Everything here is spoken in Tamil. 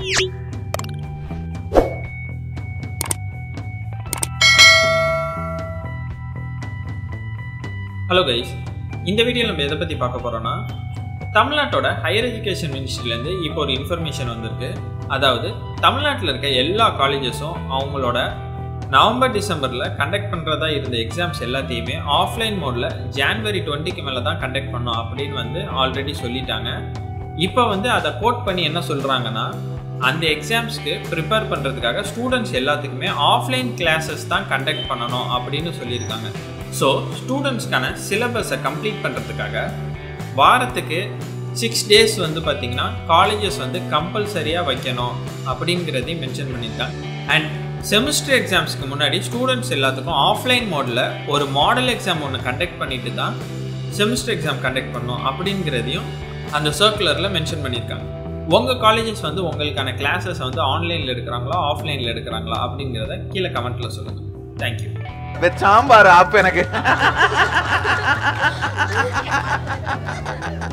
ஹலோ கைஸ் இந்த வீடியோவில் நம்ம எதை பற்றி பார்க்க போகிறோன்னா தமிழ்நாட்டோட ஹையர் எஜுகேஷன் மினிஸ்ட்ரிலேருந்து இப்போ ஒரு இன்ஃபர்மேஷன் வந்திருக்கு அதாவது தமிழ்நாட்டில் இருக்க எல்லா காலேஜஸும் அவங்களோட நவம்பர் டிசம்பரில் கண்டக்ட் பண்ணுறதா இருந்த எக்ஸாம்ஸ் எல்லாத்தையுமே ஆஃப்லைன் மோடில் ஜான்வரி டுவெண்ட்டிக்கு மேலே தான் கண்டக்ட் பண்ணோம் அப்படின்னு வந்து ஆல்ரெடி சொல்லிட்டாங்க இப்போ வந்து அதை கோட் பண்ணி என்ன சொல்கிறாங்கன்னா அந்த எக்ஸாம்ஸ்க்கு ப்ரிப்பேர் பண்ணுறதுக்காக ஸ்டூடெண்ட்ஸ் எல்லாத்துக்குமே ஆஃப்லைன் கிளாஸஸ் தான் கண்டக்ட் பண்ணணும் அப்படின்னு சொல்லியிருக்காங்க ஸோ ஸ்டூடெண்ட்ஸ்க்கான சிலபஸை கம்ப்ளீட் பண்ணுறதுக்காக வாரத்துக்கு சிக்ஸ் டேஸ் வந்து பார்த்திங்கன்னா காலேஜஸ் வந்து கம்பல்சரியாக வைக்கணும் அப்படிங்கிறதையும் மென்ஷன் பண்ணியிருக்காங்க அண்ட் செமிஸ்டர் எக்ஸாம்ஸ்க்கு முன்னாடி ஸ்டூடெண்ட்ஸ் எல்லாத்துக்கும் ஆஃப்லைன் மோடில் ஒரு மாடல் எக்ஸாம் ஒன்று கண்டக்ட் பண்ணிட்டு தான் செமிஸ்டர் எக்ஸாம் கண்டக்ட் பண்ணணும் அப்படிங்கிறதையும் அந்த சர்க்குலரில் மென்ஷன் பண்ணியிருக்காங்க உங்கள் காலேஜஸ் வந்து உங்களுக்கான கிளாஸஸ் வந்து ஆன்லைனில் எடுக்கிறாங்களா ஆஃப்லைனில் எடுக்கிறாங்களா அப்படிங்கிறத கீழே கமெண்ட்டில் சொல்லுங்கள் தேங்க்யூ வச்சாம்பாரு ஆப் எனக்கு